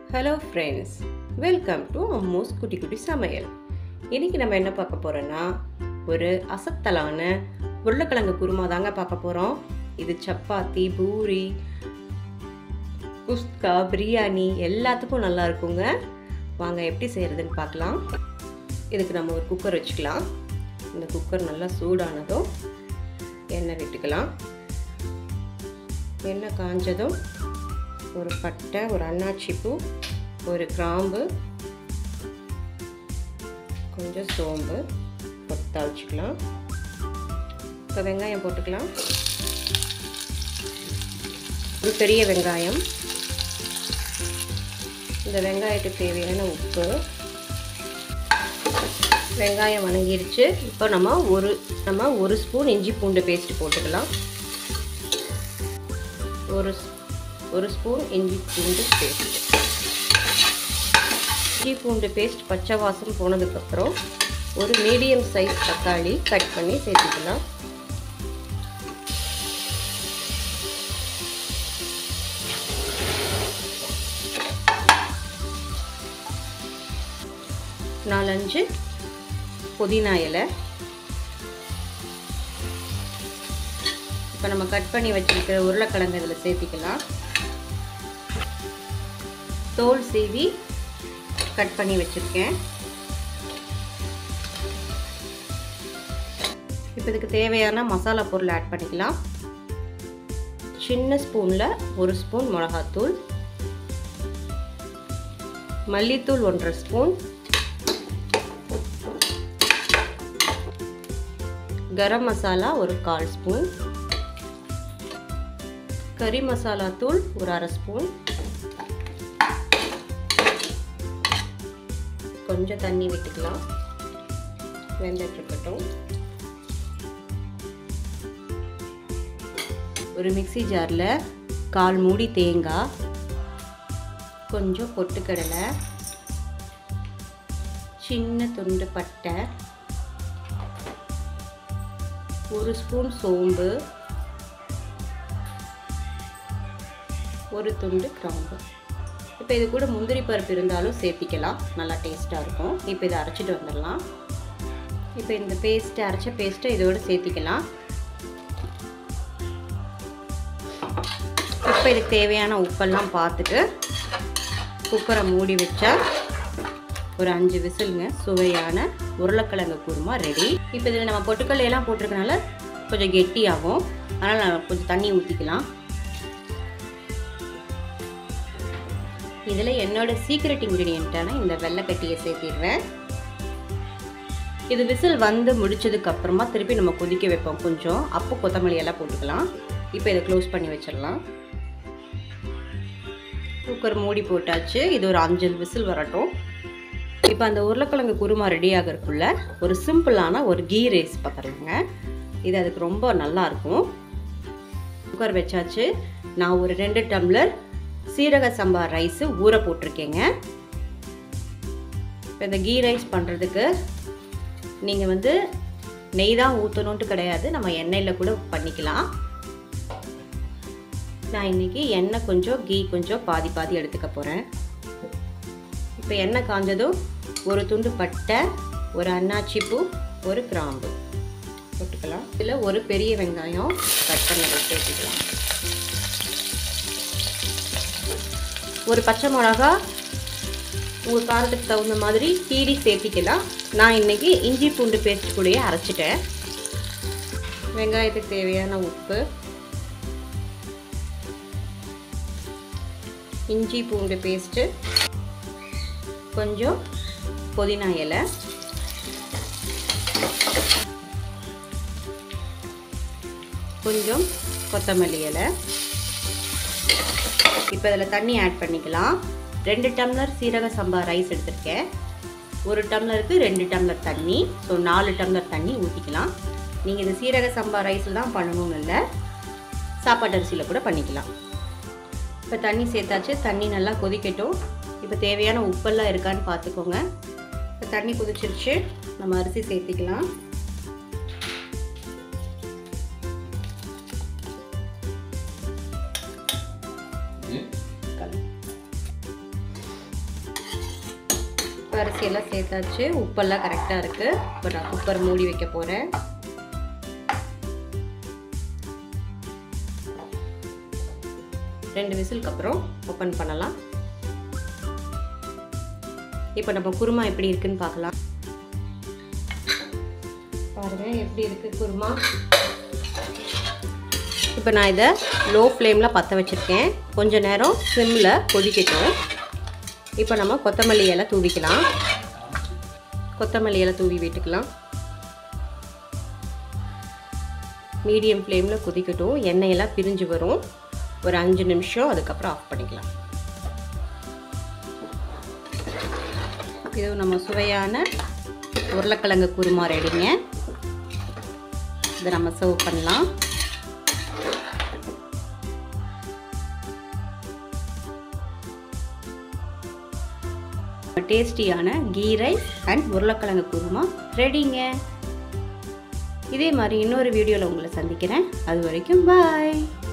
hello friends welcome to Ammu's குட்டி குட்டி சமையல் இன்றைக்கி நம்ம என்ன பார்க்க போகிறோன்னா ஒரு அசத்தலான உருளைக்கிழங்கு குருமா தாங்க பார்க்க போகிறோம் இது சப்பாத்தி பூரி குஸ்கா பிரியாணி எல்லாத்துக்கும் நல்லா இருக்குங்க வாங்க எப்படி செய்கிறதுன்னு பார்க்கலாம் இதுக்கு நம்ம ஒரு குக்கர் வச்சுக்கலாம் இந்த குக்கர் நல்லா சூடானதும் எண்ணெய் விட்டுக்கலாம் எண்ணெய் காஞ்சதும் ஒரு பட்டை ஒரு அன்னாச்சி பூ ஒரு கிராம்பு கொஞ்சம் சோம்பு போட்டு தாளிச்சிக்கலாம் இப்போ வெங்காயம் போட்டுக்கலாம் ஒரு பெரிய வெங்காயம் இந்த வெங்காயத்துக்கு தேவையான உப்பு வெங்காயம் வணங்கிருச்சு இப்போ நம்ம ஒரு நம்ம ஒரு ஸ்பூன் இஞ்சி பூண்டு பேஸ்ட் போட்டுக்கலாம் ஒரு ஒரு ஸ்பூன் இஞ்சி பூண்டு பேஸ்ட் இஞ்சி பூண்டு பேஸ்ட் பச்சை வாசம் போனதுக்கப்புறம் ஒரு மீடியம் சைஸ் தக்காளி கட் பண்ணி சேர்த்துக்கலாம் நாலஞ்சு புதினா இலை இப்போ நம்ம கட் பண்ணி வச்சுருக்கிற உருளைக்கிழங்கு இதில் சேர்த்திக்கலாம் தோல் சீவி கட் பண்ணி வச்சுருக்கேன் இப்போ இதுக்கு தேவையான மசாலா பொருள் ஆட் பண்ணிக்கலாம் சின்ன ஸ்பூனில் ஒரு ஸ்பூன் மிளகாத்தூள் மல்லித்தூள் ஒன்றரை ஸ்பூன் கரம் மசாலா ஒரு கால் ஸ்பூன் கறி மசாலா தூள் ஒரு அரை ஸ்பூன் கொஞ்சம் தண்ணி விட்டுக்கலாம் வெந்துட்டு இருக்கட்டும் ஒரு மிக்சி ஜாரில் கால் மூடி தேங்காய் கொஞ்சம் பொட்டுக்கடலை சின்ன துண்டு பட்டை ஒரு ஸ்பூன் சோம்பு ஒரு துண்டு கிராம்பு இப்போ இது கூட முந்திரி பருப்பு இருந்தாலும் சேர்த்திக்கலாம் நல்லா டேஸ்ட்டாக இருக்கும் இப்போ இதை அரைச்சிட்டு வந்துடலாம் இப்போ இந்த பேஸ்ட்டு அரைச்ச பேஸ்ட்டை இதோடு சேர்த்திக்கலாம் இப்போ இதுக்கு தேவையான உப்பெல்லாம் பார்த்துட்டு குக்கரை மூடி வச்சா ஒரு அஞ்சு விசிலுங்க சுவையான உருளைக்கிழங்கு குருமா ரெடி இப்போ இதில் நம்ம பொட்டுக்கல்லையெல்லாம் போட்டிருக்கனால கொஞ்சம் கெட்டியாகும் அதனால் நான் கொஞ்சம் தண்ணி ஊற்றிக்கலாம் இதில் என்னோட சீக்ரெட் இன்க்ரீடியண்ட்டான இந்த வெள்ளைக்கட்டியை சேர்த்திடுறேன் இது விசில் வந்து முடிச்சதுக்கு அப்புறமா திருப்பி நம்ம கொதிக்க வைப்போம் கொஞ்சம் அப்போ கொத்தமல்லி எல்லாம் போட்டுக்கலாம் இப்போ இதை க்ளோஸ் பண்ணி வச்சிடலாம் குக்கர் மூடி போட்டாச்சு இது ஒரு அஞ்சு விசில் வரட்டும் இப்போ அந்த உருளைக்கிழங்கு குருமா ரெடி ஆகிறதுக்குள்ள ஒரு சிம்பிளான ஒரு கீ ரைஸ் பார்த்துருங்க இது அதுக்கு ரொம்ப நல்லாயிருக்கும் குக்கர் வச்சாச்சு நான் ஒரு ரெண்டு டம்ளர் சீரக சம்பா ரைஸு ஊற போட்டிருக்கேங்க இப்போ இந்த கீ ரைஸ் பண்ணுறதுக்கு நீங்கள் வந்து நெய் தான் ஊற்றணுன்ட்டு கிடையாது நம்ம எண்ணெயில் கூட பண்ணிக்கலாம் நான் இன்றைக்கி எண்ணெய் கொஞ்சம் கீ கொஞ்சம் பாதி பாதி எடுத்துக்க போகிறேன் இப்போ எண்ணெய் காஞ்சதும் ஒரு துண்டு பட்டை ஒரு அன்னாச்சி பூ ஒரு கிராம்பு போட்டுக்கலாம் இதில் ஒரு பெரிய வெங்காயம் கட் பண்ணி சேர்த்துக்கலாம் ஒரு பச்சை மிளகா உங்கள் காரத்துக்கு தகுந்த மாதிரி கீரி சேர்த்திக்கலாம் நான் இன்றைக்கி இஞ்சி பூண்டு பேஸ்ட் கூடயே அரைச்சிட்டேன் வெங்காயத்துக்கு தேவையான உப்பு இஞ்சி பூண்டு பேஸ்ட்டு கொஞ்சம் புதினா இலை கொஞ்சம் கொத்தமல்லி இலை இப்போ இதில் தண்ணி ஆட் பண்ணிக்கலாம் ரெண்டு டம்ளர் சீரக சம்பா ரைஸ் எடுத்திருக்கேன் ஒரு டம்ளருக்கு ரெண்டு டம்ளர் தண்ணி ஸோ நாலு டம்ளர் தண்ணி ஊற்றிக்கலாம் நீங்கள் இது சீரக சம்பா ரைஸில் தான் பண்ணணும்னு இல்லை சாப்பாட்டு அரிசியில் கூட பண்ணிக்கலாம் இப்போ தண்ணி சேர்த்தாச்சு தண்ணி நல்லா கொதிக்கட்டும் இப்போ தேவையான உப்பெல்லாம் இருக்கான்னு பார்த்துக்கோங்க இப்போ தண்ணி கொதிச்சிருச்சு நம்ம அரிசி சேர்த்திக்கலாம் அரிசியெல்லாம் சேர்த்தாச்சு உப்பெல்லாம் கரெக்டாக இருக்குது இப்போ நான் குக்கர் மூடி வைக்க போகிறேன் ரெண்டு விசிலுக்கு அப்புறம் ஓப்பன் பண்ணலாம் இப்போ நம்ம குருமா எப்படி இருக்குன்னு பார்க்கலாம் பாருங்கள் எப்படி இருக்குது குருமா இப்போ நான் இதை லோ ஃப்ளேமில் பற்ற வச்சுருக்கேன் கொஞ்ச நேரம் சிம்மில் கொதிக்கட்டும் இப்போ நம்ம கொத்தமல்லி இலை தூவிக்கலாம் கொத்தமல்லி இலை தூவி விட்டுக்கலாம் மீடியம் ஃப்ளேமில் கொதிக்கட்டும் எண்ணெயெல்லாம் பிரிஞ்சு வரும் ஒரு அஞ்சு நிமிஷம் அதுக்கப்புறம் ஆஃப் பண்ணிக்கலாம் இது நம்ம சுவையான உருளைக்கிழங்கு குருமா ரெடிங்க இதை நம்ம சர்வ் பண்ணலாம் டேஸ்டியான கீ ரைஸ் அண்ட் உருளைக்கிழங்கு குருமா ரெடிங்க இதே மாதிரி இன்னொரு வீடியோவில் உங்களை சந்திக்கிறேன் அது வரைக்கும் பாய்